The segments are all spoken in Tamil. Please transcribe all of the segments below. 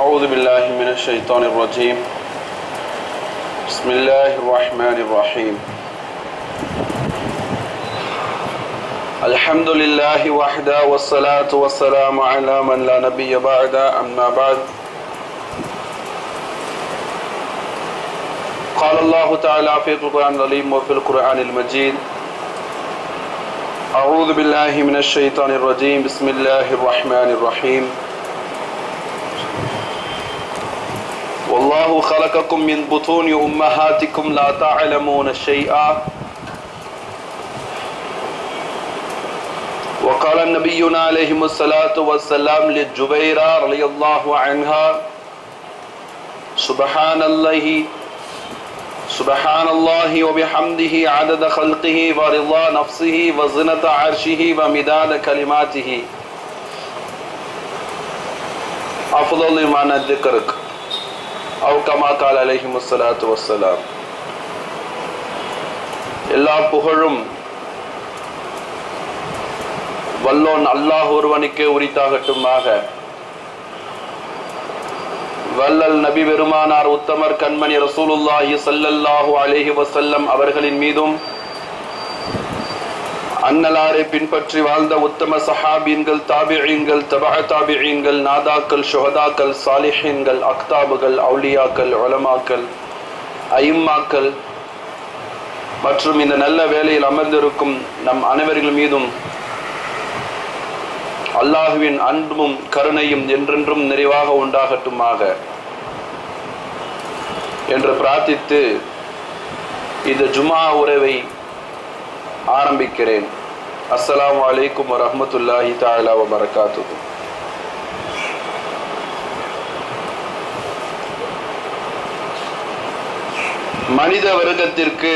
أعوذ بالله من الشيطان الرجيم بسم الله الرحمن الرحيم الحمد لله وحده والصلاة والسلام على من لا نبي بعد أما بعد قال الله تعالى في القرآن العظيم وفي القرآن المجيد أعوذ بالله من الشيطان الرجيم بسم الله الرحمن الرحيم والله خلقكم من بطون أمهاتكم لا تعلمون شيئا وقال النبينا عليه الصلاة والسلام للجبيرة رضي الله عنها سبحان الله سبحان الله وبحمده عدد خلقه ورضا نفسه وزنة عرشه ومداد كلماته أفضل من الذكرك أو كما قال عليه الصلاة والسلام எல்லா புகழும் வல்லோன் அல்லாஹ் ஒருவனுக்கே உரித்தாகட்டுமாக வல்லல் நபி பெருமானார் உத்தமர் கண்மணி ரசூலுல்லாஹி ஸல்லல்லாஹு அலைஹி வஸல்லம் அவர்களின் மீதும் அன்னலாரை பின்பற்றி வாழ்ந்த உத்தம சஹாபீன்கள் தாபிஈன்கள் தபா தாபிஈன்கள் நாதாக்கள் ஷுஹதாக்கள் சாலிஹீன்கள் அக்தாபுகள் அவுலியாக்கள் உலமாக்கள் ஐம்மாக்கள் மற்றும் இந்த நல்ல வேலையில் அமர்ந்திருக்கும் நம் அனைவர்கள் மீதும் அல்லாஹுவின் அன்பும் கருணையும் என்றென்றும் நிறைவாக உண்டாகட்டுமாக என்று பிரார்த்தித்து இந்த ஜுமா உறவை ஆரம்பிக்கிறேன் அஸ்ஸலாமு அலைக்கும் வரஹ்மத்துல்லாஹி தஆலா வ பரகாத்துஹு மனித வர்க்கத்திற்கு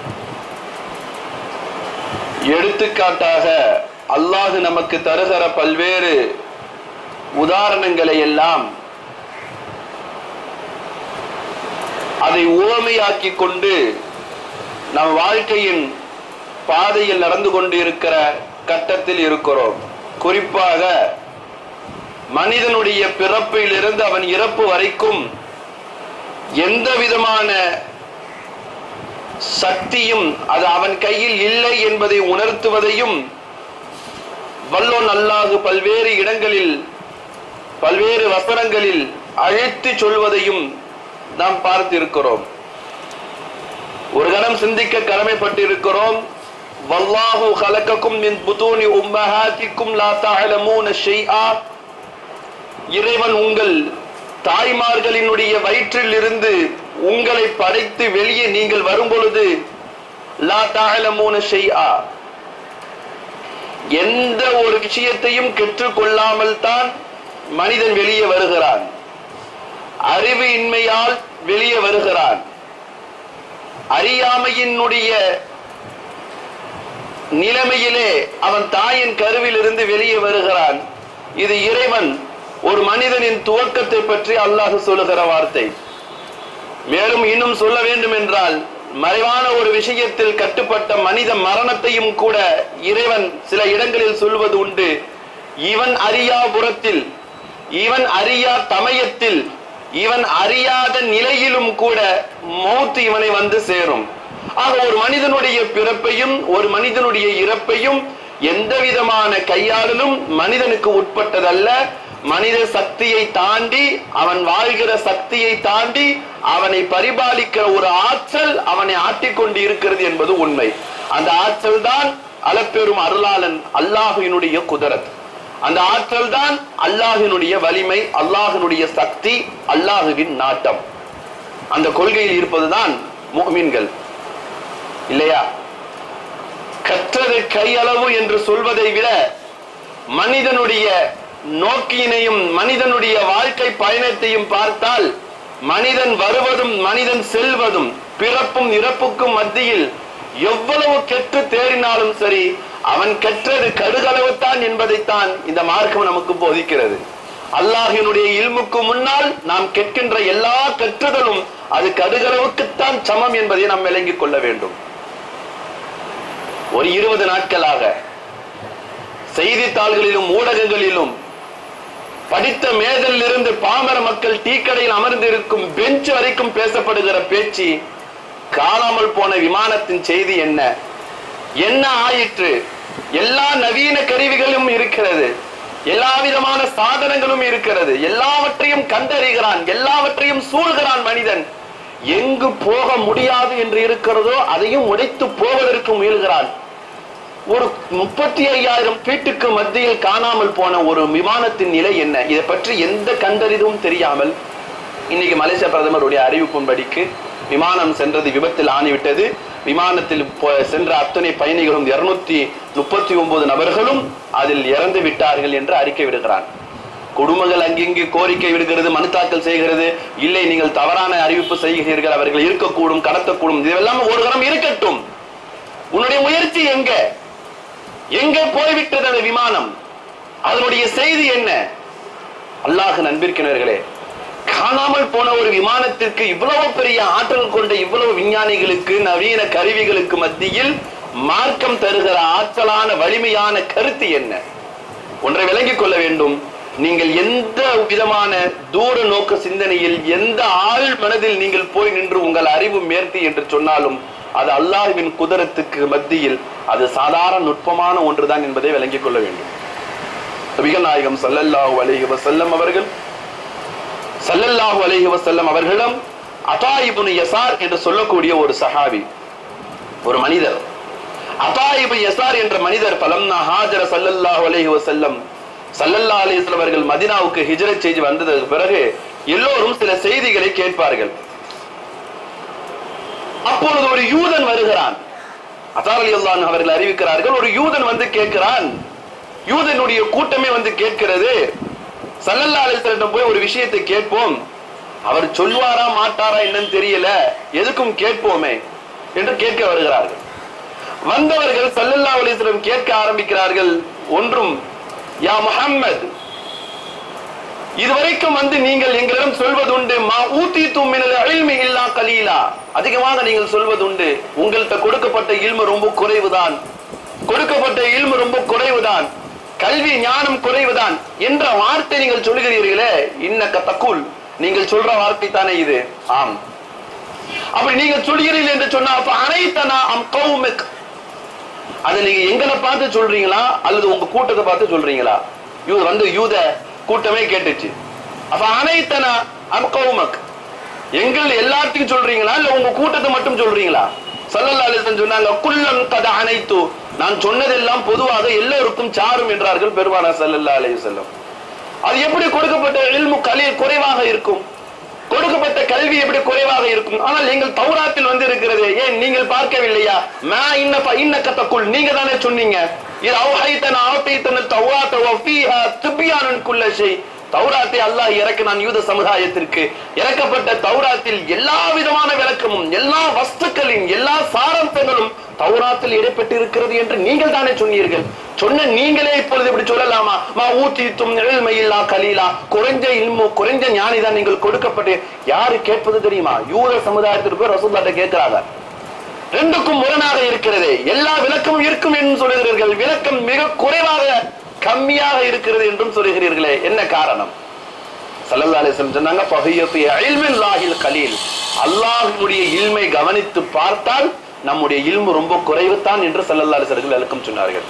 எடுத்துக்காட்டாக அல்லாஹ் நமக்கு தருகிற பல்வேறு உதாரணங்களை எல்லாம் அதை உவமையாக்கி கொண்டு நம் வாழ்க்கையின் பாதையில் நடந்து கொண்டு இருக்கிற கட்டத்தில் இருக்கிறோம் குறிப்பாக மனிதனுடைய பிறப்பிலிருந்து அவன் இறப்பு வரைக்கும் எந்த விதமான சக்தியும் அது அவன் கையில் இல்லை என்பதை உணர்த்துவதையும் வல்லோன் அல்லாஹு பல்வேறு இடங்களில் பல்வேறு வசனங்களில் அழைத்து சொல்வதையும் நாம் பார்த்திருக்கிறோம் ஒரு கணம் சிந்திக்க கடமைப்பட்டிருக்கிறோம் வல்லாஹு கலக்கக்கும் மின் புதூனி உம்மஹாத்திக்கும் லா தஅலமூன ஷைஆ இறைவன் உங்கள் தாய்மார்களினுடைய வயிற்றில் இருந்து உங்களை படைத்து வெளியே நீங்கள் வரும் பொழுது லா தஅலமூன ஷைஆ எந்த ஒரு விஷயத்தையும் கற்றுக்கொள்ளாமல் தான் மனிதன் வெளியே வருகிறான் அறிவு இன்மையால் வெளியே வருகிறான் அறியாமையினுடைய நிலைமையிலே அவன் தாயின் கருவில் இருந்து வெளியே வருகிறான் இது இறைவன் ஒரு மனிதனின் துவக்கத்தை பற்றி அல்லாஹ் சொல்லுகிற வார்த்தை மேலும் இன்னும் சொல்ல வேண்டும் என்றால் மறைவான ஒரு விஷயத்தில் கட்டுப்பட்ட மனித மரணத்தையும் கூட இறைவன் சில இடங்களில் சொல்வது உண்டு இவன் அறியா புறத்தில் இவன் அறியா தமயத்தில் இவன் அறியாத நிலையிலும் கூட மௌத்து இவனை வந்து சேரும் ஆக ஒரு மனிதனுடைய பிறப்பையும் ஒரு மனிதனுடைய இறப்பையும் எந்த விதமான கையாளலும் மனிதனுக்கு உட்பட்டதல்ல மனித சக்தியை தாண்டி அவன் வாழ்கிற சக்தியை தாண்டி அவனை பரிபாலிக்கிற ஒரு ஆற்றல் அவனை ஆட்டிக்கொண்டு இருக்கிறது என்பது உண்மை அந்த ஆற்றல் தான் அளப்பெரும் அருளாளன் அல்லாஹினுடைய குதரத் அந்த ஆற்றல் தான் அல்லாஹினுடைய வலிமை அல்லாஹினுடைய சக்தி அல்லாஹுவின் நாட்டம் அந்த கொள்கையில் இருப்பதுதான் முஹ்மின்கள் இல்லையா கற்றது கையளவு என்று சொல்வதை விட மனிதனுடைய நோக்கியினையும் மனிதனுடைய வாழ்க்கை பயணத்தையும் பார்த்தால் மனிதன் வருவதும் மனிதன் செல்வதும் பிறப்பும் இறப்புக்கும் மத்தியில் எவ்வளவு கெட்டு தேறினாலும் சரி அவன் கெட்டது கடுகளவுத்தான் என்பதைத்தான் இந்த மார்க்கம் நமக்கு போதிக்கிறது அல்லாஹினுடைய இல்முக்கு முன்னால் நாம் கேட்கின்ற எல்லா கற்றுதலும் அது கடுகளவுக்குத்தான் சமம் என்பதை நாம் விளங்கிக் கொள்ள வேண்டும் ஒரு இருபது நாட்களாக செய்தித்தாள்களிலும் ஊடகங்களிலும் படித்த மேதலில் இருந்து பாமர மக்கள் டீ கடையில் அமர்ந்திருக்கும் பெஞ்ச் வரைக்கும் பேசப்படுகிற பேச்சு காணாமல் போன விமானத்தின் செய்தி என்ன என்ன ஆயிற்று எல்லா நவீன கருவிகளும் இருக்கிறது எல்லா விதமான சாதனங்களும் இருக்கிறது எல்லாவற்றையும் கண்டறிகிறான் எல்லாவற்றையும் சூழ்கிறான் மனிதன் எங்கு போக முடியாது என்று இருக்கிறதோ அதையும் உடைத்து போவதற்கு முயல்கிறான் ஒரு முப்பத்தி ஐயாயிரம் ஃபீட்டுக்கு மத்தியில் காணாமல் போன ஒரு விமானத்தின் நிலை என்ன இதை பற்றி எந்த கண்டறிதும் தெரியாமல் இன்னைக்கு மலேசிய பிரதமருடைய அறிவிப்பின்படிக்கு விமானம் சென்றது விபத்தில் ஆணிவிட்டது விமானத்தில் போ- சென்ற அத்தனை பயணிகளும் இருநூத்தி முப்பத்தி ஒன்பது நபர்களும் அதில் இறந்து விட்டார்கள் என்று அறிக்கை விடுகிறான் குடும்பங்கள் அங்கிங்கு கோரிக்கை விடுகிறது மனு தாக்கல் செய்கிறது இல்லை நீங்கள் தவறான அறிவிப்பு செய்கிறீர்கள் அவர்கள் இருக்கக்கூடும் கடத்தக்கூடும் இதெல்லாம் ஒரு கணம் இருக்கட்டும் உன்னுடைய முயற்சி எங்க எங்கே போய்விட்டது அந்த விமானம் அதனுடைய செய்தி என்ன அல்லாஹ் நண்பிற்கினர்களே காணாமல் போன ஒரு விமானத்திற்கு இவ்வளவு பெரிய ஆற்றல் கொண்ட இவ்வளவு விஞ்ஞானிகளுக்கு நவீன கருவிகளுக்கு மத்தியில் மார்க்கம் தருகிற ஆற்றலான வலிமையான கருத்து என்ன ஒன்றை விளங்கிக் கொள்ள வேண்டும் நீங்கள் எந்த விதமான தூர நோக்க சிந்தனையில் எந்த ஆள் மனதில் நீங்கள் போய் நின்று உங்கள் அறிவு மேர்த்தி என்று சொன்னாலும் அது அல்லாஹ்வின் குதரத்துக்கு மத்தியில் அது சாதாரண நுட்பமான ஒன்றுதான் என்பதை விளங்கிக் கொள்ள வேண்டும் நபிகள் நாயகம் ஸல்லல்லாஹு அலைஹி வஸல்லம் அவர்கள் ஸல்லல்லாஹு அலைஹி வஸல்லம் அவர்களிடம் அதா இப்னு யசார் என்று சொல்லக்கூடிய ஒரு சஹாபி ஒரு மனிதர் அதா இப்னு யசார் என்ற மனிதர் பலம்னா ஹாஜர ஸல்லல்லாஹு அலைஹி வஸல்லம் ஸல்லல்லாஹு அலைஹி வஸல்லம் அவர்கள் மதீனாவுக்கு ஹிஜ்ரத் செய்து வந்ததற்கு பிறகு எல்லோரும் சில செய்திகளை கேட்பார்கள் அப்பொழுது ஒரு யூதன் வருகிறான் அத்தார் அலி அல்லாஹ் அவர்கள் அறிவிக்கிறார்கள் ஒரு யூதன் வந்து கேட்கிறான் யூதனுடைய கூட்டமே வந்து கேட்கிறது சல்லல்லா அலிஸ்வரிடம் போய் ஒரு விஷயத்தை கேட்போம் அவர் சொல்வாரா மாட்டாரா என்னன்னு தெரியல எதுக்கும் கேட்போமே என்று கேட்க வருகிறார்கள் வந்தவர்கள் சல்லல்லா அலிஸ்வரம் கேட்க ஆரம்பிக்கிறார்கள் ஒன்றும் யா முஹம்மது இதுவரைக்கும் வந்து நீங்கள் எங்களிடம் சொல்வதுண்டு மா ஊத்தி தும்மினல் இல்மி இல்லா கலீலா அதிகமாக நீங்கள் சொல்வதுண்டு உங்கள்கிட்ட கொடுக்கப்பட்ட இல்மு ரொம்ப குறைவுதான் கொடுக்கப்பட்ட இல்மு ரொம்ப குறைவுதான் கல்வி ஞானம் குறைவுதான் என்ற வார்த்தை நீங்கள் சொல்கிறீர்களே இன்னக்க தக்குல் நீங்கள் சொல்ற வார்த்தை தானே இது ஆம் அப்படி நீங்கள் சொல்கிறீர்கள் என்று சொன்னா அப்ப அனைத்தனா அம் கௌமிக் அதை நீங்க எங்களை பார்த்து சொல்றீங்களா அல்லது உங்க கூட்டத்தை பார்த்து சொல்றீங்களா யூத வந்து யூத கூட்டமே கேட்டுச்சு அப்ப அனைத்தனா அம் கௌமக் எங்கள் எல்லாத்தையும் சொல்றீங்களா இல்ல உங்க கூட்டத்தை மட்டும் சொல்றீங்களா சல்லல்லா அலிஸ்லாம் சொன்னாங்க குல்லம் கத அனைத்து நான் சொன்னதெல்லாம் பொதுவாக எல்லோருக்கும் சாரும் என்றார்கள் பெருமானா சல்லல்லா அலைஹி அது எப்படி கொடுக்கப்பட்ட இல்மு கலில் குறைவாக இருக்கும் கொடுக்கப்பட்ட கல்வி எப்படி குறைவாக இருக்கும் ஆனால் எங்கள் தௌராத்தில் வந்து இருக்கிறது ஏன் நீங்கள் பார்க்கவில்லையா மா இன்ன ப- இன்ன கத்தக்குள் நீங்க தானே சொன்னீங்க இது அவுஹைத்தன ஆத்தைத்தன தௌராத்த வஃபீஹா திப்யானுன் குல்ல ஷை தௌராத்தை அல்லாஹ் இறக்கினான் யூத சமுதாயத்திற்கு இறக்கப்பட்ட தௌராத்தில் எல்லா விதமான விளக்கமும் எல்லா வஸ்துக்களின் எல்லா சாராம்சங்களும் தௌராத்தில் இடப்பட்டிருக்கிறது என்று நீங்கள் தானே சொன்னீர்கள் சொன்ன நீங்களே இப்பொழுது இப்படி சொல்லலாமா மா ஊத்தி தும் நிழல்மையில்லா கலீலா குறைஞ்ச இல்மு குறைஞ்ச ஞானி தான் நீங்கள் கொடுக்கப்பட்டு யாரு கேட்பது தெரியுமா யூத சமுதாயத்திற்கு போய் ரசூல்லாட்ட கேட்கிறாங்க ரெண்டுக்கும் முரணாக இருக்கிறது எல்லா விளக்கமும் இருக்கும் என்று சொல்லுகிறீர்கள் விளக்கம் மிக குறைவாக கம்மியாக இருக்கிறது என்றும் சொல்லுகிறீர்களே என்ன காரணம் சல்லல்லாஹு அலைஹி வஸல்லம் சொன்னாங்க ஃபஹியத்து இல்மில்லாஹில் கலீல் அல்லாஹ்வுடைய இல்மை கவனித்து பார்த்தால் நம்முடைய இல்மு ரொம்ப குறைவுதான் என்று சல்லல்லாஹு அலைஹி வஸல்லம் விளக்கம் சொன்னார்கள்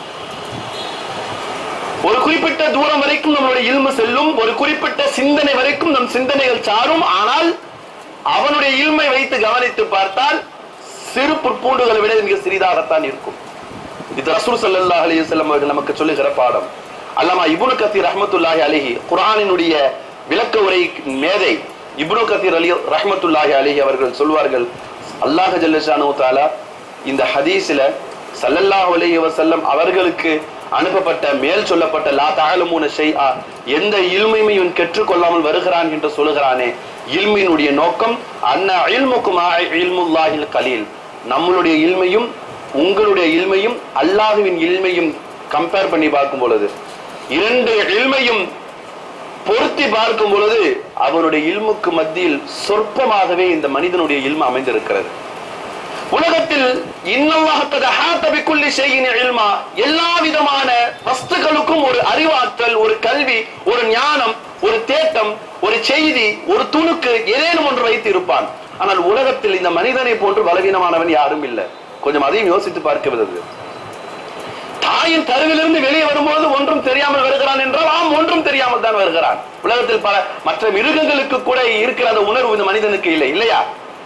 ஒரு குறிப்பிட்ட தூரம் வரைக்கும் நம்மளுடைய இல்மு செல்லும் ஒரு குறிப்பிட்ட சிந்தனை வரைக்கும் நம் சிந்தனைகள் சாரும் ஆனால் அவனுடைய இல்மை வைத்து கவனித்து பார்த்தால் சிறு புற்பூண்டுகளை விட மிக சிறிதாகத்தான் இருக்கும் இது ரசூல் ஸல்லல்லாஹு அலைஹி வஸல்லம் அவர்கள் நமக்கு சொல்லுகிற பாடம் அல்லாமா இப்னு கத்தீர் ரஹ்மத்துல்லாஹி அலைஹி குர்ஆனினுடைய விளக்க உரை மேதை இப்னு கத்தீர் அலி ரஹ்மத்துல்லாஹி அலைஹி அவர்கள் சொல்வார்கள் அல்லாஹ் ஜல்லஷானு தஆலா இந்த ஹதீஸ்ல ஸல்லல்லாஹு அலைஹி வஸல்லம் அவர்களுக்கு அனுப்பப்பட்ட மேல் சொல்லப்பட்ட லா தஅலமூன ஷைஆ எந்த இல்மையும் கற்றுக்கொள்ளாமல் வருகிறான் என்று சொல்லுகிறானே இல்மினுடைய நோக்கம் அன்ன இல்முக்கும் இல்முல்லாஹில் கலீல் நம்மளுடைய இல்மையும் உங்களுடைய இல்மையும் அல்லாஹுவின் இல்மையும் கம்பேர் பண்ணி பார்க்கும் பொழுது இரண்டு இல்மையும் பொருத்தி பார்க்கும் பொழுது அவனுடைய இல்முக்கு மத்தியில் சொற்பமாகவே இந்த மனிதனுடைய இல்மு அமைந்திருக்கிறது உலகத்தில் எல்லா விதமான வஸ்துக்களுக்கும் ஒரு அறிவாற்றல் ஒரு கல்வி ஒரு ஞானம் ஒரு தேட்டம் ஒரு செய்தி ஒரு துணுக்கு ஏதேனும் ஒன்று வைத்து இருப்பான் ஆனால் உலகத்தில் இந்த மனிதனை போன்று பலவீனமானவன் யாரும் இல்லை கொஞ்சம் அதையும் யோசித்து பார்க்க விதது தாயின் கருவிலிருந்து வெளியே வரும்போது ஒன்றும் தெரியாமல் வருகிறான் என்றால் ஆம் ஒன்றும் தெரியாமல் தான் வருகிறான் உலகத்தில் பல மற்ற மிருகங்களுக்கு கூட இருக்கிற அந்த உணர்வு இந்த மனிதனுக்கு இல்லை இல்லையா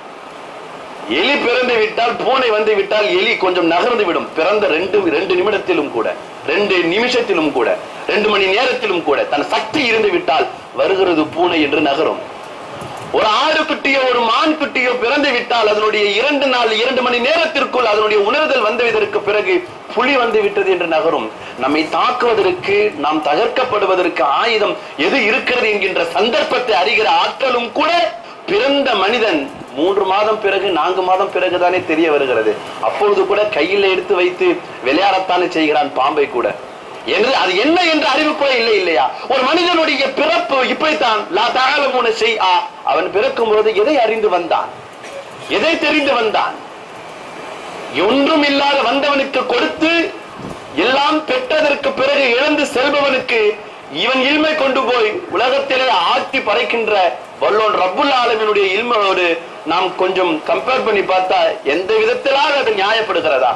எலி பிறந்து விட்டால் பூனை வந்து விட்டால் எலி கொஞ்சம் நகர்ந்து விடும் பிறந்த ரெண்டு ரெண்டு நிமிடத்திலும் கூட ரெண்டு நிமிஷத்திலும் கூட ரெண்டு மணி நேரத்திலும் கூட தன் சக்தி இருந்து விட்டால் வருகிறது பூனை என்று நகரும் ஒரு ஆடு குட்டியோ ஒரு மான் குட்டியோ பிறந்து விட்டால் அதனுடைய இரண்டு நாள் இரண்டு மணி நேரத்திற்குள் அதனுடைய உணர்தல் வந்துவதற்கு பிறகு புலி வந்து விட்டது என்று நகரும் நம்மை தாக்குவதற்கு நாம் தகர்க்கப்படுவதற்கு ஆயுதம் எது இருக்கிறது என்கின்ற சந்தர்ப்பத்தை அறிகிற ஆற்றலும் கூட பிறந்த மனிதன் மூன்று மாதம் பிறகு நான்கு மாதம் பிறகுதானே தெரிய வருகிறது அப்பொழுது கூட கையில் எடுத்து வைத்து விளையாடத்தானே செய்கிறான் பாம்பை கூட என்று அது என்ன என்ற அறிவு கூட இல்லை இல்லையா ஒரு மனிதனுடைய பிறப்பு இப்படித்தான் லா தகலமுன செய் ஆ அவன் பிறக்கும் போது எதை அறிந்து வந்தான் எதை தெரிந்து வந்தான் ஒன்றும் இல்லாத வந்தவனுக்கு கொடுத்து எல்லாம் பெற்றதற்கு பிறகு இழந்து செல்பவனுக்கு இவன் இல்மை கொண்டு போய் உலகத்திலே ஆட்டி பறைக்கின்ற வல்லோன் ரப்புல் ஆலமினுடைய இல்மையோடு நாம் கொஞ்சம் கம்பேர் பண்ணி பார்த்தா எந்த விதத்திலாக அது நியாயப்படுகிறதா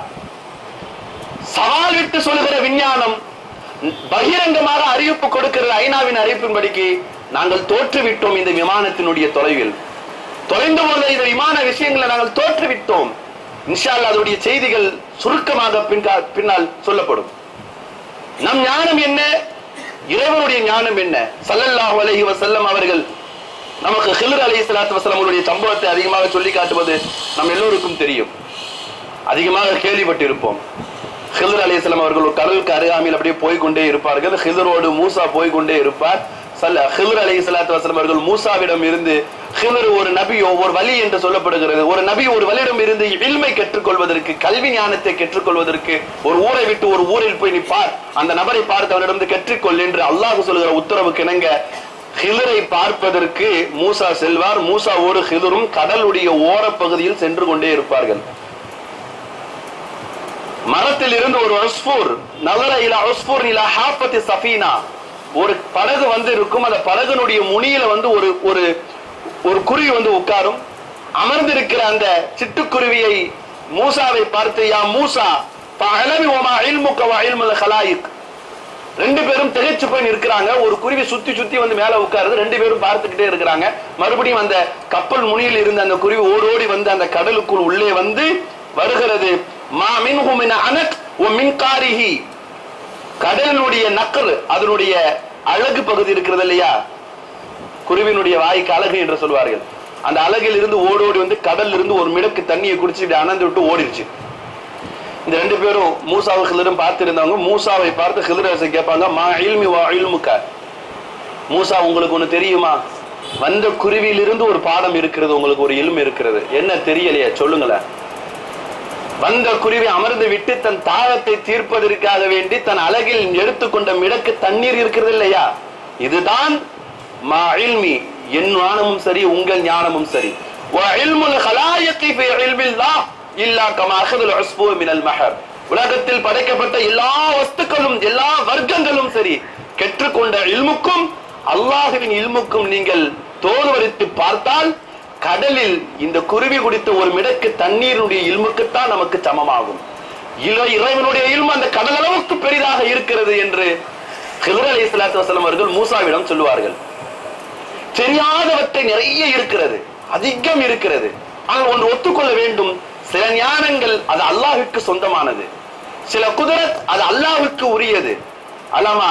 சவால் விட்டு சொல்லுகிற விஞ்ஞானம் பகிரங்கமாக அறிவிப்பு கொடுக்கிற ஐநாவின் அறிவிப்பின்படிக்கு நாங்கள் தோற்றுவிட்டோம் இந்த விமானத்தினுடைய தொலைவில் தொலைந்து போன இந்த விமான விஷயங்களை நாங்கள் தோற்றுவிட்டோம் இன்ஷால் அதனுடைய செய்திகள் சுருக்கமாக பின்கா- பின்னால் சொல்லப்படும் நம் ஞானம் என்ன இறைவனுடைய ஞானம் என்ன ஸல்லல்லாஹு அலைஹி வஸல்லம் அவர்கள் நமக்கு ஹில்ர் அலைஹி ஸலாத்து வஸல்லம் அவருடைய சம்பவத்தை அதிகமாக சொல்லி காட்டுவது நம் எல்லோருக்கும் தெரியும் அதிகமாக கேள்விப்பட்டிருப்போம் ஹில்ர் அலைஹிஸ்ஸலாம் அவர்கள் ஒரு கடலுக்கு அருகாமையில் அப்படியே போய்க்கொண்டே இருப்பார்கள் ஹில்ரோடு மூசா போய்க்கொண்டே இருப்பார் சல்ல ஹில்ர் அலைஹி ஸலாத்து வஸல்லம் அவர்கள் மூசாவிடம் இருந்து ஹில்ர் ஒரு நபியோ ஒரு வழி என்று சொல்லப்படுகிறது ஒரு நபி ஒரு வழியிடம் இருந்து இல்மை கற்றுக்கொள்வதற்கு கல்வி ஞானத்தை கற்றுக்கொள்வதற்கு ஒரு ஊரை விட்டு ஒரு ஊரில் போய் நீ பார் அந்த நபரை பார்த்து அவரிடம் கற்றுக்கொள் என்று அல்லாஹ் சொல்லுகிற உத்தரவுக்கு இணங்க ஹிலரை பார்ப்பதற்கு மூசா செல்வார் மூசாவோடு ஹிலரும் கடலுடைய ஓரப்பகுதியில் சென்று கொண்டே இருப்பார்கள் மரத்தில் இருந்து ஒரு அஸ்பூர் நகர இல அஸ்பூர் இல ஹாப்பத்தி சஃபீனா ஒரு படகு வந்து இருக்கும் அந்த படகுனுடைய முனியில வந்து ஒரு ஒரு ஒரு குருவி வந்து உட்காரும் அமர்ந்திருக்கிற அந்த சிட்டுக்குருவியை மூசாவை பார்த்து யா மூசா ஃபஅலமி வமா இல்முக வ இல்முல் ஹலாயிக் ரெண்டு பேரும் திகைச்சு போய் நிற்கிறாங்க ஒரு குருவி சுத்தி சுத்தி வந்து மேல உட்காருது ரெண்டு பேரும் பார்த்துக்கிட்டே இருக்கிறாங்க மறுபடியும் அந்த கப்பல் முனியில் இருந்த அந்த குருவி ஓடோடி வந்து அந்த கடலுக்குள் உள்ளே வந்து வருகிறது மா மின்ஹு மின் அனக் வ மின் காரிஹி கடலினுடைய நக்கல் அதனுடைய அழகு பகுதி இருக்கிறது இல்லையா குருவினுடைய வாய்க்கு அழகு என்று சொல்வார்கள் அந்த அழகில் இருந்து ஓடோடி வந்து கடல்ல இருந்து ஒரு மிடக்கு தண்ணியை குடிச்சு இப்படி அனந்து விட்டு ஓடிடுச்சு இந்த ரெண்டு பேரும் மூசாவை ஹிலரும் பார்த்திருந்தவங்க மூசாவை பார்த்து ஹிலரசை கேட்பாங்க மா இல்மி வா இல்முக்க மூசா உங்களுக்கு ஒண்ணு தெரியுமா வந்த குருவியிலிருந்து ஒரு பாடம் இருக்கிறது உங்களுக்கு ஒரு இல்மு இருக்கிறது என்ன தெரியலையே சொல்லுங்களேன் வந்த குருவி அமர்ந்து விட்டு தன் தாகத்தை தீர்ப்பதற்காக வேண்டி தன் அழகில் எடுத்துக்கொண்ட மிடக்கு தண்ணீர் இருக்கிறது இல்லையா இதுதான் மா இல்மி என் ஞானமும் சரி உங்கள் ஞானமும் சரி وعلم الخلائق في علم الله إلا كما أخذ العصفور من المحر உலகத்தில் படைக்கப்பட்ட எல்லா வஸ்துக்களும் எல்லா வர்க்கங்களும் சரி கற்றுக்கொண்ட இல்முக்கும் அல்லாஹுவின் இல்முக்கும் நீங்கள் தோல்வரித்து பார்த்தால் கடலில் இந்த குருவி குடித்த ஒரு மிடக்கு தண்ணீருடைய இல்முக்குத்தான் நமக்கு சமமாகும் இல- இறைவனுடைய இல்மு அந்த கடல் அளவுக்கு பெரிதாக இருக்கிறது என்று ஹிலர் அலி இஸ்லாத்து வசலம் அவர்கள் மூசாவிடம் சொல்லுவார்கள் தெரியாதவற்றை நிறைய இருக்கிறது அதிகம் இருக்கிறது ஆனால் ஒன்று ஒத்துக்கொள்ள வேண்டும் சில ஞானங்கள் அது அல்லாஹ்வுக்கு சொந்தமானது சில குதிரத் அது அல்லாஹ்வுக்கு உரியது அலாமா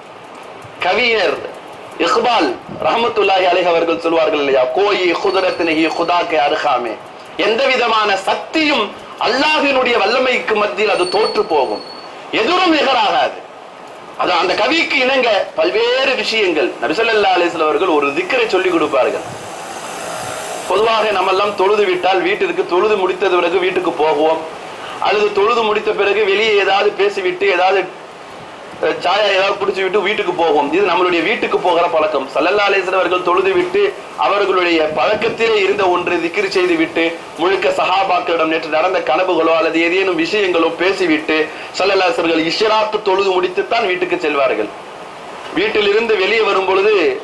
கவிஞர் இக்பால் ரஹமத்துல்லாஹி அலைஹி அவர்கள் சொல்வார்கள் இல்லையா கோயி குதிரத் நஹி குதாக்கே அருகாமே எந்த விதமான சக்தியும் அல்லாஹ்வினுடைய வல்லமைக்கு மத்தியில் அது தோற்று போகும் எதிரும் நிகராகாது அது அந்த கவிக்கு இணங்க பல்வேறு விஷயங்கள் நபிசல்லா அலிஸ்ல அவர்கள் ஒரு திக்கரை சொல்லி கொடுப்பார்கள் பொதுவாக நம்ம எல்லாம் தொழுது விட்டால் வீட்டிற்கு தொழுது முடித்தது பிறகு வீட்டுக்கு போகுவோம் அல்லது தொழுது முடித்த பிறகு வெளியே ஏதாவது பேசிவிட்டு ஏதாவது அஹ், சாயா ஏதாவது குடிச்சு விட்டு வீட்டுக்கு போவோம் இது நம்மளுடைய வீட்டுக்கு போகிற பழக்கம் சல்லல்லா அலிஸ்லாம் அவர்கள் தொழுது விட்டு அவர்களுடைய பழக்கத்திலே இருந்த ஒன்று திக்ரு செய்து விட்டு முழுக்க சஹாபாக்களிடம் நேற்று நடந்த கனவுகளோ அல்லது ஏதேனும் விஷயங்களோ பேசிவிட்டு சல்லல்லாசர்கள் இஷராத்து தொழுது முடித்துத்தான் வீட்டுக்கு செல்வார்கள் வீட்டிலிருந்து வெளியே வரும் பொழுது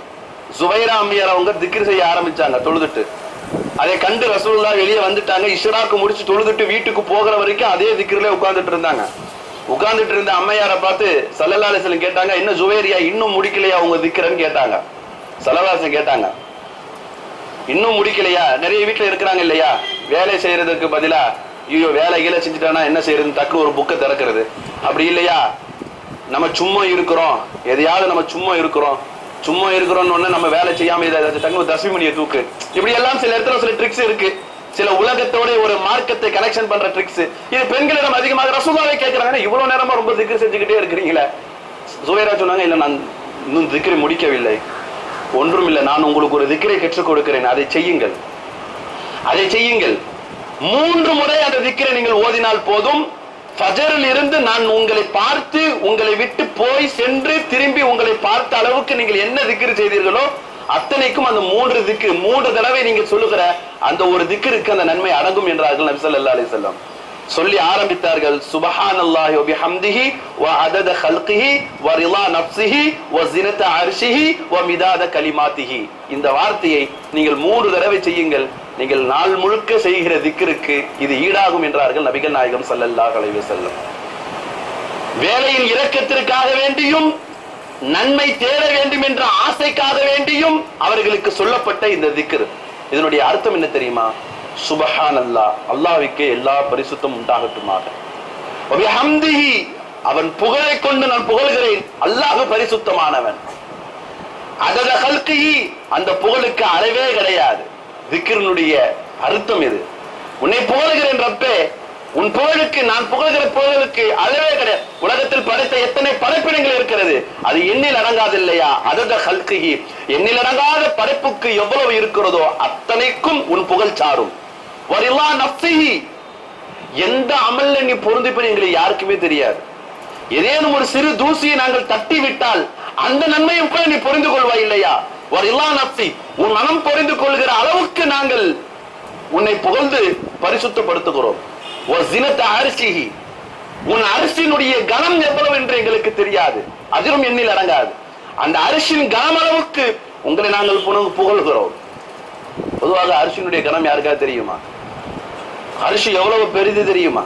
சுவைரா அம்மையார் அவங்க திக்ர் செய்ய ஆரம்பிச்சாங்க தொழுதுட்டு அதை கண்டு ரசூலுல்லாஹ் வெளியே வந்துட்டாங்க இஷ்ராக்கு முடிச்சு தொழுதுட்டு வீட்டுக்கு போகிற வரைக்கும் அதே திக்ரிலே உட்கார்ந்துட்டு இருந்தாங்க உட்கார்ந்துட்டு இருந்த அம்மையாரை பார்த்து சல்லல்லா அலிஸ்லம் கேட்டாங்க இன்னும் ஜுவேரியா இன்னும் முடிக்கலையா உங்க திக்ரன்னு கேட்டாங்க சல்லல்லாசன் கேட்டாங்க இன்னும் முடிக்கலையா நிறைய வீட்டுல இருக்கிறாங்க இல்லையா வேலை செய்யறதுக்கு பதிலா ஐயோ வேலை கீழே செஞ்சுட்டானா என்ன செய்யறது டக்குனு ஒரு புக்கை திறக்கிறது அப்படி இல்லையா நம்ம சும்மா இருக்கிறோம் எதையாவது நம்ம சும்மா இருக்கிறோம் சும்மா இருக்கிறோம்னு ஒண்ணு நம்ம வேலை செய்யாம இதை டக்குனு தஸ்மிமணியை தூக்கு இப்படி எல்லாம் சில இடத்துல சில ட்ரிக்ஸ் இருக்கு சில உலகத்தோட ஒரு மார்க்கத்தை கனெக்ஷன் பண்ற ட்ரிக்ஸ் இது பெண்களிடம் அதிகமாக ரசூலாவே கேட்கறாங்க இவ்வளவு நேரமா ரொம்ப திக்ரு செஞ்சுக்கிட்டே இருக்கிறீங்களே சுவேரா சொன்னாங்க இல்ல நான் இன்னும் திக்ரி முடிக்கவில்லை ஒன்றும் இல்லை நான் உங்களுக்கு ஒரு திக்ரை கற்றுக் கொடுக்கிறேன் அதை செய்யுங்கள் அதை செய்யுங்கள் மூன்று முறை அந்த திக்ரை நீங்கள் ஓதினால் போதும் ஃபஜரில் இருந்து நான் உங்களை பார்த்து உங்களை விட்டு போய் சென்று திரும்பி உங்களை பார்த்த அளவுக்கு நீங்கள் என்ன திக்ரு செய்தீர்களோ அத்தனைக்கும் அந்த மூன்று திக்கு மூன்று தடவை நீங்க சொல்லுகிற அந்த ஒரு திக்கிற்கு அந்த நன்மை அடங்கும் என்றார்கள் நபி ஸல்லல்லாஹு அலைஹி வஸல்லம் சொல்லி ஆரம்பித்தார்கள் சுபஹானல்லாஹி வ பிஹம்திஹி வ அதத ஹல்கிஹி வ ரிலா நஃப்ஸிஹி வ ஸினத அர்ஷிஹி வ மிதாத கலிமாத்திஹி இந்த வார்த்தையை நீங்கள் மூன்று தடவை செய்யுங்கள் நீங்கள் நாள் முழுக்க செய்கிற திக்கிற்கு இது ஈடாகும் என்றார்கள் நபிகள் நாயகம் ஸல்லல்லாஹு அலைஹி வஸல்லம் வேலையின் இரக்கத்திற்காக வேண்டியும் நன்மை தேட வேண்டும் என்ற ஆசைக்காக வேண்டியும் அவர்களுக்கு சொல்லப்பட்ட இந்த திக்ர் இதனுடைய அர்த்தம் என்ன தெரியுமா சுபஹான் அல்லாஹ் அல்லாஹ்வுக்கே எல்லா பரிசுத்தம் உண்டாகட்டுமாக வபிஹம்திஹி, அவன் புகழை கொண்டு நான் புகழ்கிறேன் அல்லாஹ் பரிசுத்தமானவன் அதத ஹல்கிஹி, அந்த புகழுக்கு அளவே கிடையாது திக்ரினுடைய அர்த்தம் இது உன்னை புகழ்கிறேன் ரப்பே உன் புகழுக்கு நான் புகழ்கிற புகழுக்கு அளவே கிடையாது உலகத்தில் படைத்த எத்தனை படைப்பினங்கள் இருக்கிறது அது எண்ணில் அடங்காது இல்லையா அதத ஹல்கிஹி எண்ணில் அடங்காத படைப்புக்கு எவ்வளவு இருக்கிறதோ அத்தனைக்கும் உன் புகழ் சாரும் வரிலா நஃப்சிஹி எந்த அமல்ல நீ பொருந்திப்பது எங்களுக்கு யாருக்குமே தெரியாது ஏதேனும் ஒரு சிறு தூசியை நாங்கள் தட்டி விட்டால் அந்த நன்மையும் கூட நீ புரிந்து கொள்வாய் இல்லையா ஒரு இல்லா நப்சி உன் மனம் புரிந்து கொள்கிற அளவுக்கு நாங்கள் உன்னை புகழ்ந்து பரிசுத்தப்படுத்துகிறோம் ஒரு சினத்த அரிசிஹி உன் அரிசியினுடைய கனம் எவ்வளவு என்று எங்களுக்கு தெரியாது அதிலும் எண்ணில் அடங்காது அந்த அரிசியின் கனம் அளவுக்கு உங்களை நாங்கள் புன- புகழ்கிறோம் பொதுவாக அரிசியினுடைய கனம் யாருக்காவது தெரியுமா அரிசி எவ்வளவு பெரிது தெரியுமா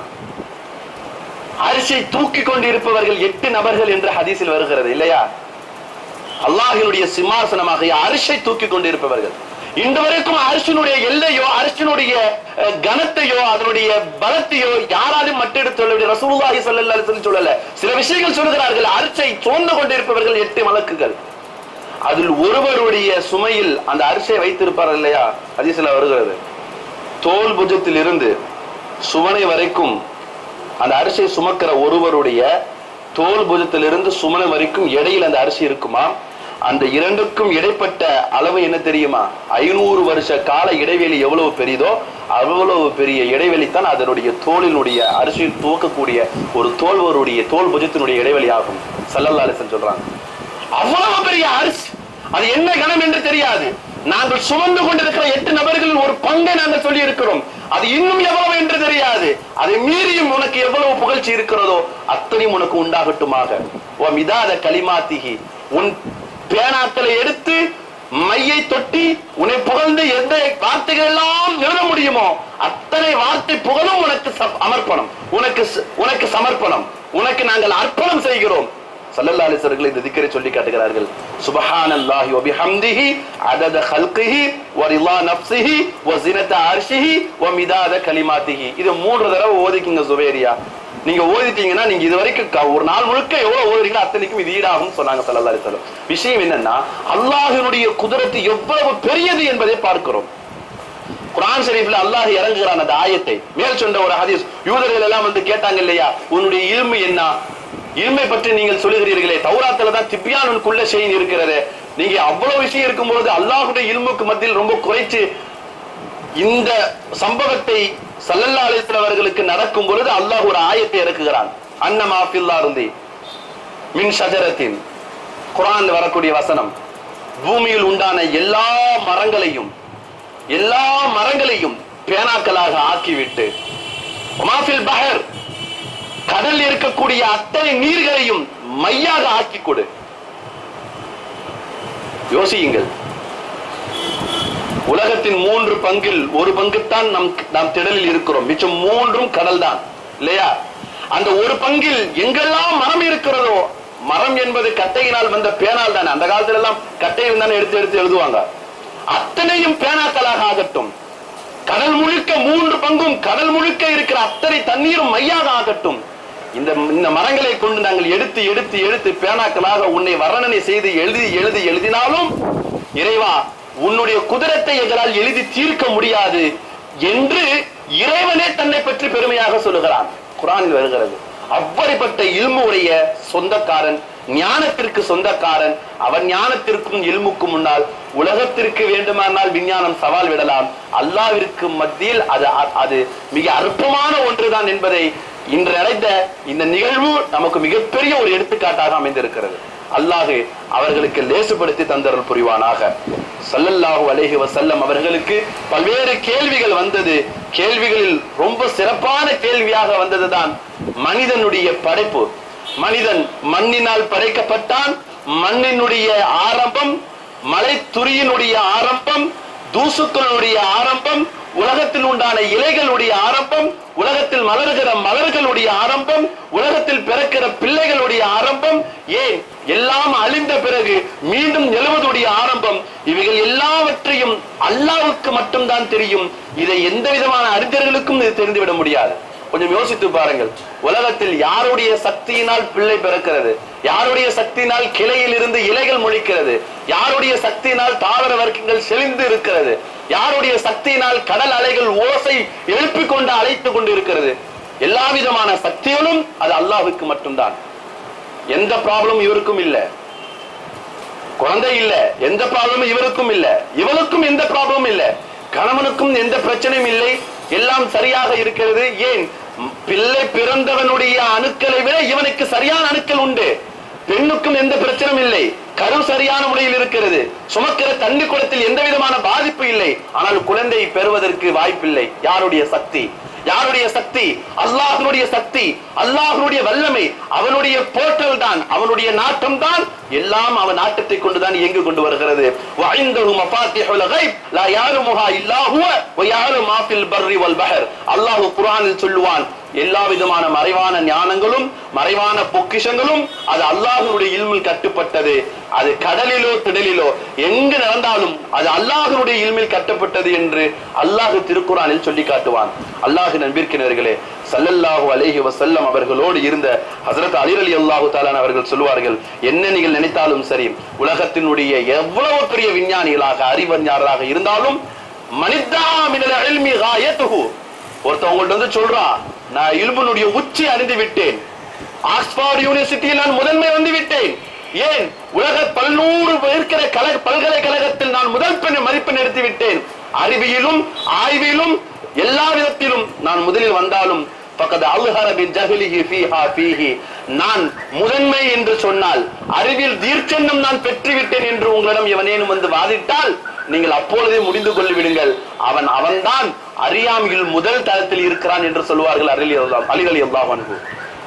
அரிசியை தூக்கி கொண்டு இருப்பவர்கள் எட்டு நபர்கள் என்று ஹதீஸில் வருகிறது இல்லையா அல்லாஹினுடைய சிம்மாசனமாக அரிசை தூக்கி கொண்டு இருப்பவர்கள் இன்று வரைக்கும் அரசினுடைய எல்லையோ அரசினுடைய அஹ், கனத்தையோ அதனுடைய பலத்தையோ யாராலும் மட்டெடுத்து சொல்லவில்லை ரசூலுல்லாஹி ஸல்லல்லாஹு அலைஹி வஸல்லம் சொல்லல சில விஷயங்கள் சொல்கிறார்கள் அரிசை சுமந்து கொண்டிருப்பவர்கள் எட்டு மலக்குகள் அதில் ஒருவருடைய சுமையில் அந்த அரிசை வைத்திருப்பார் இல்லையா ஹதீஸில் வருகிறது தோல் புஜத்தில் இருந்து சுவனை வரைக்கும் அந்த அரிசியை சுமக்கிற ஒருவருடைய தோல் புஜத்திலிருந்து சுமனை வரைக்கும் இடையில் அந்த அரிசி இருக்குமா அந்த இரண்டுக்கும் இடைப்பட்ட அளவு என்ன தெரியுமா ஐநூறு வருஷ கால இடைவெளி எவ்வளவு பெரியதோ அவ்வளவு பெரிய இடைவெளி தான் அதனுடைய தோலினுடைய அரிசி துவக்கக்கூடிய ஒரு தோல்வருடைய தோல் புஜத்தினுடைய இடைவெளி ஆகும் சல்லல்லா அலிசன் சொல்றாங்க அவ்வளவு பெரிய அரிசி அது என்ன கணம் என்று தெரியாது நாங்கள் சுமந்து கொண்டிருக்கிற எட்டு நபர்களில் ஒரு பங்கை நாங்கள் சொல்லி இருக்கிறோம் அது இன்னும் எவ்வளவு என்று தெரியாது அதை மீறியும் உனக்கு எவ்வளவு புகழ்ச்சி இருக்கிறதோ அத்தனையும் உனக்கு உண்டாகட்டுமாக ஓ மிதாத கலிமாத்திகி உன் பேனாக்களை எடுத்து மையை தொட்டி உன்னை புகழ்ந்து எந்த வார்த்தைகள் எல்லாம் எழுத முடியுமோ அத்தனை வார்த்தை புகழும் உனக்கு ச- அமர்ப்பணம் உனக்கு ச- உனக்கு சமர்ப்பணம் உனக்கு நாங்கள் அர்ப்பணம் செய்கிறோம் சல்லல்லாஹு அலைஹி வஸல்லம் இந்த திக்கரை சொல்லி காட்டுகிறார்கள் சுப்ஹானல்லாஹி வ பிஹம்திஹி அதத ஹல்கிஹி வ ரிலா நஃப்ஸிஹி வ ஸினத அர்ஷிஹி வ மிதாத கலிமாத்திஹி இது மூன்று தடவை ஓதிக்கிங்க சுவேரியா நீங்க ஓதிட்டீங்கன்னா நீங்க இது வரைக்கும் க- ஒரு நாள் முழுக்க எவ்வளவு ஓதுறீங்களோ அத்தனைக்கும் இது ஈடாகும் சொன்னாங்க சல்லல்லாஹு அலைஹி வஸல்லம் விஷயம் என்னன்னா அல்லாஹ்வினுடைய குதிரத்து எவ்வளவு பெரியது என்பதை பார்க்கிறோம் குர்ஆன் ஷரீஃப்ல அல்லாஹ் இறங்குகிறான் அந்த ஆயத்தை மேல் சொன்ன ஒரு ஹதீஸ் யூதர்கள் எல்லாம் வந்து கேட்டாங்க இல்லையா உன்னுடைய இல்மு என்ன இல்மை பற்றி நீங்கள் சொல்லுகிறீர்களே தௌராத்துல தான் திப்யானுக்குள்ள செய்தி இருக்கிறது நீங்க அவ்வளவு விஷயம் இருக்கும்போது அல்லாஹ்வுடைய இல்முக்கு மத்தியில் ரொம்ப குறைச்சு இந்த சம்பவத்தை சல்லல்லா அலிஸ்லாம் அவர்களுக்கு நடக்கும் பொழுது அல்லாஹ் ஒரு ஆயத்தை இறக்குகிறான் அன்னமா ஃபில்லா இருந்தி மின் ஷஜரத்தின் குர்ஆன்ல வரக்கூடிய வசனம் பூமியில் உண்டான எல்லா மரங்களையும் எல்லா மரங்களையும் பேனாக்களாக ஆக்கிவிட்டு ஒமாஃபில் பஹர் கடல் இருக்கக்கூடிய அத்தனை நீர்களையும் மையாக ஆக்கி கொடு யோசியுங்கள் உலகத்தின் மூன்று பங்கில் ஒரு பங்குத்தான் நம் நாம் திடலில் இருக்கிறோம் மிச்சம் மூன்றும் கடல் தான் இல்லையா அந்த ஒரு பங்கில் எங்கெல்லாம் மரம் இருக்கிறதோ மரம் என்பது கட்டையினால் வந்த பேனால் தானே அந்த காலத்துல எல்லாம் கட்டையில் தானே எடுத்து எடுத்து எழுதுவாங்க அத்தனையும் பேனாக்களாக ஆகட்டும் கடல் முழுக்க மூன்று பங்கும் கடல் முழுக்க இருக்கிற அத்தனை தண்ணீரும் மையாக ஆகட்டும் இந்த இந்த மரங்களை கொண்டு நாங்கள் எடுத்து எடுத்து எடுத்து பேனாக்களாக உன்னை வர்ணனை செய்து எழுதி எழுதி எழுதினாலும் இறைவா உன்னுடைய குதிரத்தை எங்களால் எழுதி தீர்க்க முடியாது என்று இறைவனே தன்னை பற்றி பெருமையாக சொல்லுகிறான் குரானில் வருகிறது அப்படிப்பட்ட இல்முடைய சொந்தக்காரன் ஞானத்திற்கு சொந்தக்காரன் அவன் ஞானத்திற்கும் இல்முக்கும் முன்னால் உலகத்திற்கு வேண்டுமானால் விஞ்ஞானம் சவால் விடலாம் அல்லாவிற்கு மத்தியில் அது அது மிக அற்பமான ஒன்றுதான் என்பதை இன்று நடந்த இந்த நிகழ்வு நமக்கு மிகப்பெரிய ஒரு எடுத்துக்காட்டாக அமைந்திருக்கிறது அல்லாஹு அவர்களுக்கு லேசுபடுத்தி தந்தரல் புரிவானாக சல்லல்லாஹு அலைஹி வசல்லம் அவர்களுக்கு பல்வேறு கேள்விகள் வந்தது கேள்விகளில் ரொம்ப சிறப்பான கேள்வியாக வந்ததுதான் மனிதனுடைய படைப்பு மனிதன் மண்ணினால் படைக்கப்பட்டான் மண்ணினுடைய ஆரம்பம் மலை துரியினுடைய ஆரம்பம் தூசுக்களுடைய ஆரம்பம் உலகத்தில் உண்டான இலைகளுடைய ஆரம்பம் உலகத்தில் மலர்கிற மலர்களுடைய ஆரம்பம் உலகத்தில் பிறக்கிற பிள்ளைகளுடைய ஆரம்பம் ஏன் எல்லாம் அழிந்த பிறகு மீண்டும் எழுவதுடைய ஆரம்பம் இவைகள் எல்லாவற்றையும் அல்லாவுக்கு மட்டும்தான் தெரியும் இதை எந்த விதமான அறிஞர்களுக்கும் இது தெரிந்துவிட முடியாது கொஞ்சம் யோசித்து பாருங்கள் உலகத்தில் யாருடைய சக்தியினால் பிள்ளை பிறக்கிறது யாருடைய சக்தியினால் கிளையில் இருந்து இலைகள் முளைக்கிறது யாருடைய சக்தியினால் தாவர வர்க்கங்கள் செழிந்து இருக்கிறது யாருடைய சக்தியினால் கடல் அலைகள் ஓசை எழுப்பிக் கொண்டு அழைத்துக் கொண்டு இருக்கிறது எல்லா விதமான சக்திகளும் அது அல்லாஹுக்கு மட்டும்தான் எந்த ப்ராப்ளம் இவருக்கும் இல்ல குழந்தை இல்ல எந்த ப்ராப்ளமும் இவருக்கும் இல்ல இவளுக்கும் எந்த ப்ராப்ளமும் இல்ல கணவனுக்கும் எந்த பிரச்சனையும் இல்லை எல்லாம் சரியாக இருக்கிறது ஏன் பிள்ளை பிறந்தவனுடைய அணுக்களை விட இவனுக்கு சரியான அணுக்கள் உண்டு பெண்ணுக்கும் எந்த பிரச்சனையும் இல்லை கரு சரியான முறையில் இருக்கிறது சுமக்கிற தண்ணி குடத்தில் எந்த விதமான பாதிப்பு இல்லை ஆனால் குழந்தை பெறுவதற்கு வாய்ப்பில்லை யாருடைய சக்தி யாருடைய சக்தி அல்லாஹனுடைய சக்தி அல்லாஹனுடைய வல்லமை அவனுடைய போர்ட்டல் தான் அவனுடைய நாட்டம் தான் எல்லாம் அவன் நாட்டத்தை கொண்டுதான் இயங்கு கொண்டு வருகிறது وعنده مفاتيح الغيب لا يعلمها الا هو ويعلم ما في البر والبحر அல்லாஹ் குர்ஆனில் சொல்லுவான் எல்லா விதமான மறைவான ஞானங்களும் மறைவான பொக்கிஷங்களும் அது அல்லாஹனுடைய இல்மில் கட்டுப்பட்டது அது கடலிலோ திடலிலோ எங்கு நடந்தாலும் அது அல்லாஹனுடைய இல்மில் கட்டப்பட்டது என்று அல்லாஹ் திருக்குறானில் சொல்லி காட்டுவான் அல்லாஹ் நம்பியிருக்கிறவர்களே சல்லல்லாஹு அலைஹி வசல்லம் அவர்களோடு இருந்த ஹசரத் அலி அலி அல்லாஹு தாலான் அவர்கள் சொல்லுவார்கள் என்ன நீங்கள் நினைத்தாலும் சரி உலகத்தினுடைய எவ்வளவு பெரிய விஞ்ஞானிகளாக அறிவறிஞராக இருந்தாலும் மனிதா மினல் இல்மி காயத்துஹு ஒருத்தன் உங்கள்ட்ட வந்து சொல்றான் நான் இல்முனுடைய உச்சி அறிந்து விட்டேன் ஆக்ஸ்போர்ட் யூனிவர்சிட்டியில் நான் முதன்மை வந்து விட்டேன் ஏன் உலக பல்நூறு இருக்கிற கல பல்கலைக்கழகத்தில் நான் முதல் பெண் மதிப்பெண் எடுத்து விட்டேன் அறிவியலும் ஆய்விலும் எல்லா விதத்திலும் நான் முதலில் வந்தாலும் பக்கத்து அல்ஹர பின் ஜஹலிஹி ஃபீஹா ஃபீஹி நான் முதன்மை என்று சொன்னால் அறிவியல் தீர்ச்சென்னம் நான் பெற்றுவிட்டேன் என்று உங்களிடம் எவனேனும் வந்து வாதிட்டால் நீங்கள் அப்பொழுதே முடிந்து கொண்டு விடுங்கள் அவன் அவன்தான் அறியாமையில் முதல் தளத்தில் இருக்கிறான் என்று சொல்வார்கள் அருளி அல்லாஹ் அலிகளி அல்லாஹ் அன்பு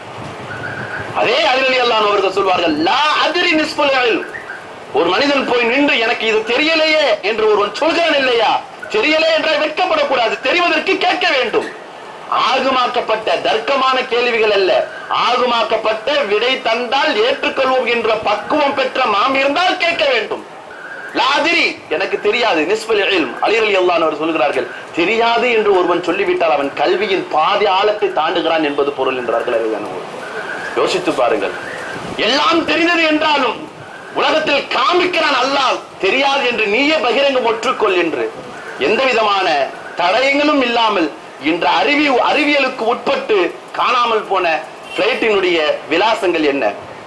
அதே அலிகளி அல்லாஹ் அவர்கள் சொல்வார்கள் லா அதிரி நிஸ்புல் இல்ம். ஒரு மனிதன் போய் நின்று எனக்கு இது தெரியலையே என்று ஒருவன் சொல்கிறான் இல்லையா தெரியலே என்றால் வெட்கப்படக்கூடாது தெரிவதற்கு கேட்க வேண்டும் ஆகுமாக்கப்பட்ட தர்க்கமான கேள்விகள் அல்ல ஆகுமாக்கப்பட்ட விடை தந்தால் ஏற்றுக்கொள்வோம் என்ற பக்குவம் பெற்ற மாம் இருந்தால் கேட்க வேண்டும் லாதிரி எனக்கு தெரியாது நிஸ்பல் இல்ம் அலி அலி அல்லாஹ் அவர் சொல்கிறார்கள் தெரியாது என்று ஒருவன் சொல்லிவிட்டால் அவன் கல்வியின் பாதி ஆழத்தை தாண்டுகிறான் என்பது பொருள் என்றார்கள் அறிவானவர் யோசித்து பாருங்கள் எல்லாம் தெரிந்தது என்றாலும் உலகத்தில் காமிக்கிறான் அல்லாஹ் தெரியாது என்று நீயே பகிரங்கம் ஒற்றுக்கொள் என்று எந்த விதமான தடயங்களும் இல்லாமல் இன்று அறிவி அறிவியலுக்கு உட்பட்டு காணாமல் போன பிளைட்டினுடைய விலாசங்கள் என்ன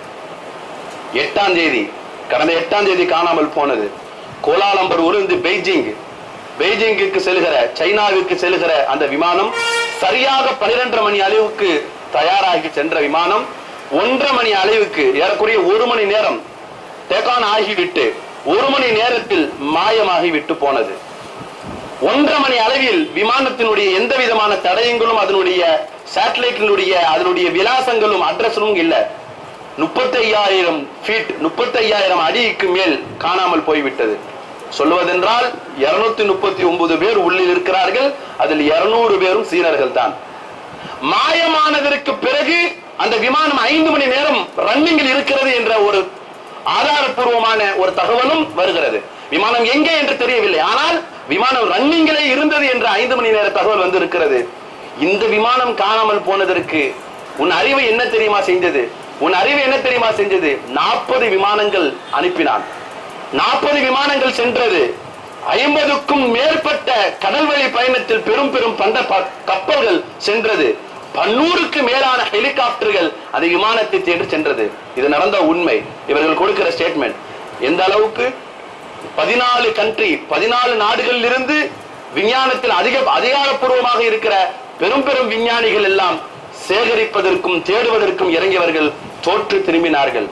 எட்டாம் தேதி கடந்த எட்டாம் தேதி காணாமல் போனது கோலாலம்பூர் இருந்து பெய்ஜிங் பெய்ஜிங்குக்கு செல்கிற சைனாவிற்கு செல்கிற அந்த விமானம் சரியாக பனிரெண்டரை மணி அளவுக்கு தயாராகி சென்ற விமானம் ஒன்றரை மணி அளவுக்கு ஏறக்குறைய ஒரு மணி நேரம் டேகான் ஆகிவிட்டு ஒரு மணி நேரத்தில் மாயமாகி விட்டு போனது ஒன்றரை மணி அளவில் விமானத்தினுடைய எந்த விதமான தடயங்களும் அதனுடைய சேட்டலைட்டினுடைய அதனுடைய விலாசங்களும் அட்ரஸும் இல்ல முப்பத்தி ஐயாயிரம் ஃபீட் முப்பத்தி ஐயாயிரம் அடிக்கு மேல் காணாமல் போய்விட்டது சொல்லுவதென்றால் இருநூத்தி முப்பத்தி ஒன்பது பேர் உள்ளில் இருக்கிறார்கள் அதில் இருநூறு பேரும் சீனர்கள் தான் மாயமானதற்கு பிறகு அந்த விமானம் ஐந்து மணி நேரம் ரன்னிங்கில் இருக்கிறது என்ற ஒரு ஆதாரப்பூர்வமான ஒரு தகவலும் வருகிறது விமானம் எங்கே என்று தெரியவில்லை ஆனால் விமானம் ரன்னிங்கிலே இருந்தது என்ற ஐந்து மணி நேர தகவல் வந்து இருக்கிறது இந்த விமானம் காணாமல் போனதற்கு உன் அறிவு என்ன தெரியுமா செஞ்சது உன் அறிவு என்ன தெரியுமா செஞ்சது நாற்பது விமானங்கள் அனுப்பினான் நாற்பது விமானங்கள் சென்றது ஐம்பதுக்கும் மேற்பட்ட கடல்வழி பயணத்தில் பெரும் பெரும் பண்ட ப- கப்பல்கள் சென்றது பன்னூறுக்கு மேலான ஹெலிகாப்டர்கள் அந்த விமானத்தை தேடி சென்றது இது நடந்த உண்மை இவர்கள் கொடுக்கிற ஸ்டேட்மெண்ட் எந்த அளவுக்கு பதினாலு கண்ட்ரி பதினாலு நாடுகளில் இருந்து விஞ்ஞானத்தில் அதிக அதிகாரப்பூர்வமாக இருக்கிற பெரும் பெரும் விஞ்ஞானிகள் எல்லாம் சேகரிப்பதற்கும் தேடுவதற்கும் இறங்கியவர்கள் தோற்று திரும்பினார்கள்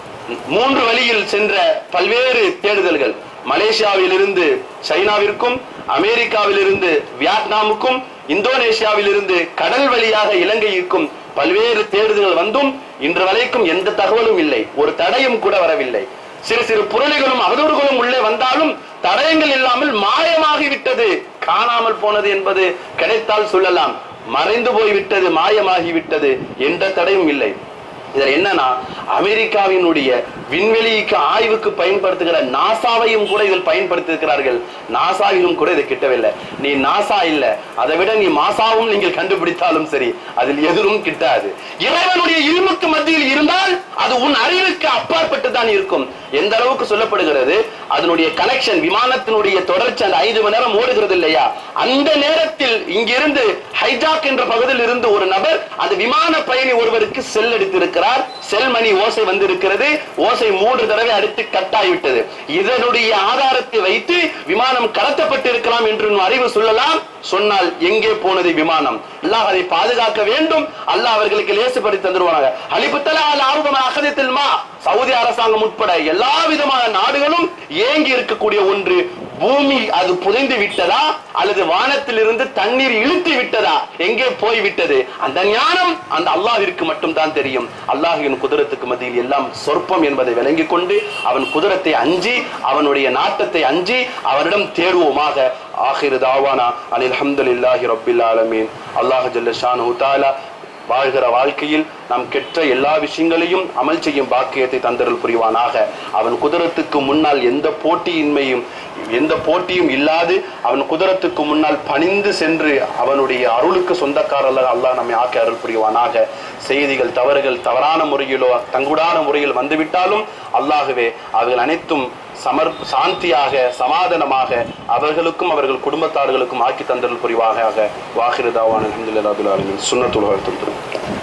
மூன்று வழியில் சென்ற பல்வேறு தேடுதல்கள் மலேசியாவில் இருந்து சைனாவிற்கும் அமெரிக்காவில் இருந்து வியட்நாமுக்கும் இந்தோனேசியாவில் இருந்து கடல் வழியாக இலங்கைக்கும் பல்வேறு தேடுதல்கள் வந்தும் இன்று வரைக்கும் எந்த தகவலும் இல்லை ஒரு தடையும் கூட வரவில்லை சிறு சிறு புரளிகளும் அவதூறுகளும் உள்ளே வந்தாலும் தடயங்கள் இல்லாமல் மாயமாகி விட்டது காணாமல் போனது என்பது கிடைத்தால் சொல்லலாம் மறைந்து போய் விட்டது மாயமாகி விட்டது எந்த தடையும் இல்லை இதுல என்னன்னா அமெரிக்காவினுடைய விண்வெளிக்கு ஆய்வுக்கு பயன்படுத்துகிற நாசாவையும் கூட இதில் பயன்படுத்தி இருக்கிறார்கள் நாசாவிலும் கூட இது கிட்டவில்லை நீ நாசா இல்ல அதை விட நீ மாசாவும் நீங்கள் கண்டுபிடித்தாலும் சரி அதில் எதிரும் கிட்டாது இறைவனுடைய இல்முக்கு மத்தியில் இருந்தால் அது உன் அறிவுக்கு அப்பாற்பட்டு தான் இருக்கும் எந்த அளவுக்கு சொல்லப்படுகிறது அதனுடைய கனெக்ஷன் விமானத்தினுடைய தொடர்ச்சி அந்த ஐந்து மணி நேரம் ஓடுகிறது இல்லையா அந்த நேரத்தில் இங்கிருந்து ஹைஜாக் என்ற பகுதியில் இருந்து ஒரு நபர் அந்த விமான பயணி ஒருவருக்கு செல் அடித்திருக்கிறார் செல் மணி ஓசை வந்திருக்கிறது ஓசை மூன்று தடவை அடித்து கட்டாகிவிட்டது இதனுடைய ஆதாரத்தை வைத்து விமானம் கடத்தப்பட்டு இருக்கலாம் என்று உன் அறிவு சொல்லலாம் சொன்னால் எங்கே போனது விமானம் அல்லாஹ் அதை பாதுகாக்க வேண்டும் அல்லாஹ் அவர்களுக்கு லேசுபடுத்தி தந்துருவாங்க அலிபுத்தலா அல் ஆர்வம் அகதத்தில் மா சவுதி அரசாங்கம் உட்பட எல்லா விதமான நாடுகளும் ஏங்கி இருக்கக்கூடிய ஒன்று பூமி அது புதைந்து விட்டதா அல்லது வானத்தில் இருந்து தண்ணீர் இழுத்து விட்டதா எங்கே போய் விட்டது அந்த ஞானம் அந்த அல்லாஹ்விற்கு மட்டும் தான் தெரியும் அல்லாஹ்வின் குதிரத்துக்கு மத்தியில் எல்லாம் சொற்பம் என்பதை விளங்கிக் கொண்டு அவன் குதிரத்தை அஞ்சி அவனுடைய நாட்டத்தை அஞ்சி அவரிடம் தேடுவோமாக ஆஹிரு தாவானா அனில் அல்ஹம்துலில்லாஹி ரப்பில் ஆலமீன் அல்லாஹ் ஜல்ல ஷானஹு தஆலா வாழ்கிற வாழ்க்கையில் நாம் கெட்ட எல்லா விஷயங்களையும் அமல் செய்யும் பாக்கியத்தை தந்தருள் புரிவானாக அவன் குதிரத்துக்கு முன்னால் எந்த போட்டியின்மையும் எந்த போட்டியும் இல்லாது அவன் குதிரத்துக்கு முன்னால் பணிந்து சென்று அவனுடைய அருளுக்கு சொந்தக்காரர்கள் அல்லாஹ் நம்மை ஆக்கி அருள் புரிவானாக செய்திகள் தவறுகள் தவறான முறையிலோ தங்குடான முறையில் வந்துவிட்டாலும் அல்லாகவே அவைகள் அனைத்தும் சமர் சாந்தியாக சமாதானமாக அவர்களுக்கும் அவர்கள் குடும்பத்தார்களுக்கும் ஆக்கி தந்தல் புரிவாக வாகிருதாவான சுண்ணத்துலக